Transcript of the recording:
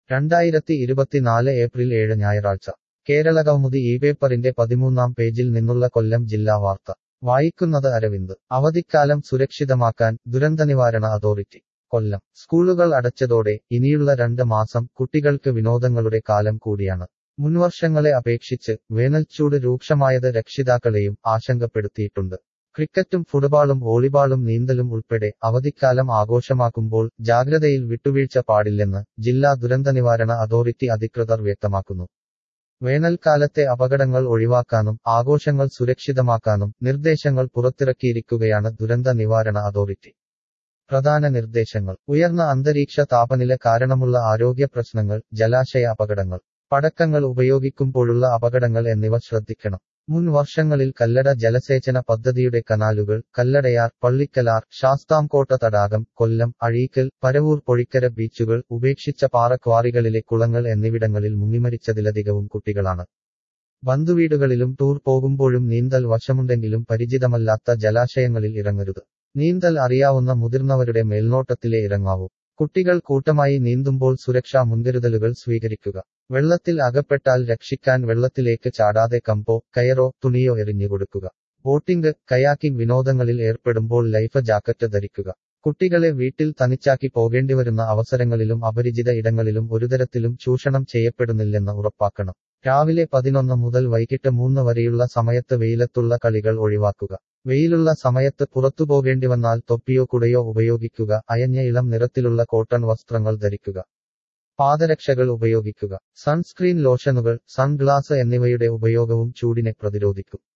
രണ്ടായിരത്തി ഇരുപത്തിനാല് ഏപ്രിൽ ഏഴ് ഞായറാഴ്ച കേരളകൗമുദി ഈ പേപ്പറിന്റെ പതിമൂന്നാം പേജിൽ നിന്നുള്ള കൊല്ലം ജില്ലാ വാർത്ത വായിക്കുന്നത് അരവിന്ദ് അവധിക്കാലം സുരക്ഷിതമാക്കാൻ ദുരന്തനിവാരണ അതോറിറ്റി കൊല്ലം സ്കൂളുകൾ അടച്ചതോടെ ഇനിയുള്ള രണ്ട് മാസം കുട്ടികൾക്ക് വിനോദങ്ങളുടെ കാലം കൂടിയാണ് മുൻവർഷങ്ങളെ അപേക്ഷിച്ച് വേനൽച്ചൂട് രൂക്ഷമായത് രക്ഷിതാക്കളെയും ആശങ്കപ്പെടുത്തിയിട്ടുണ്ട് ക്രിക്കറ്റും ഫുട്ബോളും വോളിബാളും നീന്തലും ഉൾപ്പെടെ അവധിക്കാലം ആഘോഷമാക്കുമ്പോൾ ജാഗ്രതയിൽ വിട്ടുവീഴ്ച പാടില്ലെന്ന് ജില്ലാ ദുരന്തനിവാരണ അതോറിറ്റി അധികൃതർ വ്യക്തമാക്കുന്നു വേനൽക്കാലത്തെ അപകടങ്ങൾ ഒഴിവാക്കാനും ആഘോഷങ്ങൾ സുരക്ഷിതമാക്കാനും നിർദ്ദേശങ്ങൾ പുറത്തിറക്കിയിരിക്കുകയാണ് ദുരന്ത നിവാരണ അതോറിറ്റി പ്രധാന നിർദ്ദേശങ്ങൾ ഉയർന്ന അന്തരീക്ഷ താപനില കാരണമുള്ള ആരോഗ്യ പ്രശ്നങ്ങൾ ജലാശയ അപകടങ്ങൾ പടക്കങ്ങൾ ഉപയോഗിക്കുമ്പോഴുള്ള അപകടങ്ങൾ എന്നിവ ശ്രദ്ധിക്കണം മുൻ വർഷങ്ങളിൽ കല്ലട ജലസേചന പദ്ധതിയുടെ കനാലുകൾ കല്ലടയാർ പള്ളിക്കലാർ ശാസ്താംകോട്ട തടാകം കൊല്ലം അഴീക്കൽ പരവൂർ പൊഴിക്കര ബീച്ചുകൾ ഉപേക്ഷിച്ച പാറക്വാറികളിലെ കുളങ്ങൾ എന്നിവിടങ്ങളിൽ മുങ്ങിമരിച്ചതിലധികവും കുട്ടികളാണ് ബന്ധുവീടുകളിലും ടൂർ പോകുമ്പോഴും നീന്തൽ വശമുണ്ടെങ്കിലും പരിചിതമല്ലാത്ത ജലാശയങ്ങളിൽ ഇറങ്ങരുത് നീന്തൽ അറിയാവുന്ന മുതിർന്നവരുടെ മേൽനോട്ടത്തിലേ ഇറങ്ങാവൂ കുട്ടികൾ കൂട്ടമായി നീന്തുമ്പോൾ സുരക്ഷാ മുൻകരുതലുകൾ സ്വീകരിക്കുക വെള്ളത്തിൽ അകപ്പെട്ടാൽ രക്ഷിക്കാൻ വെള്ളത്തിലേക്ക് ചാടാതെ കമ്പോ കയറോ തുണിയോ എറിഞ്ഞുകൊടുക്കുക ബോട്ടിംഗ് കയാക്കിംഗ് വിനോദങ്ങളിൽ ഏർപ്പെടുമ്പോൾ ലൈഫ് ജാക്കറ്റ് ധരിക്കുക കുട്ടികളെ വീട്ടിൽ തനിച്ചാക്കി പോകേണ്ടിവരുന്ന അവസരങ്ങളിലും അപരിചിത ഇടങ്ങളിലും ഒരുതരത്തിലും ചൂഷണം ചെയ്യപ്പെടുന്നില്ലെന്ന് ഉറപ്പാക്കണം രാവിലെ പതിനൊന്ന് മുതൽ വൈകിട്ട് മൂന്ന് വരെയുള്ള സമയത്ത് വെയിലത്തുള്ള കളികൾ ഒഴിവാക്കുക വെയിലുള്ള സമയത്ത് പുറത്തുപോകേണ്ടി വന്നാൽ തൊപ്പിയോ കുടയോ ഉപയോഗിക്കുക അയഞ്ഞ ഇളം നിറത്തിലുള്ള കോട്ടൺ വസ്ത്രങ്ങൾ ധരിക്കുക പാദരക്ഷകൾ ഉപയോഗിക്കുക സൺസ്ക്രീൻ ലോഷനുകൾ സൺഗ്ലാസ് എന്നിവയുടെ ഉപയോഗവും ചൂടിനെ പ്രതിരോധിക്കും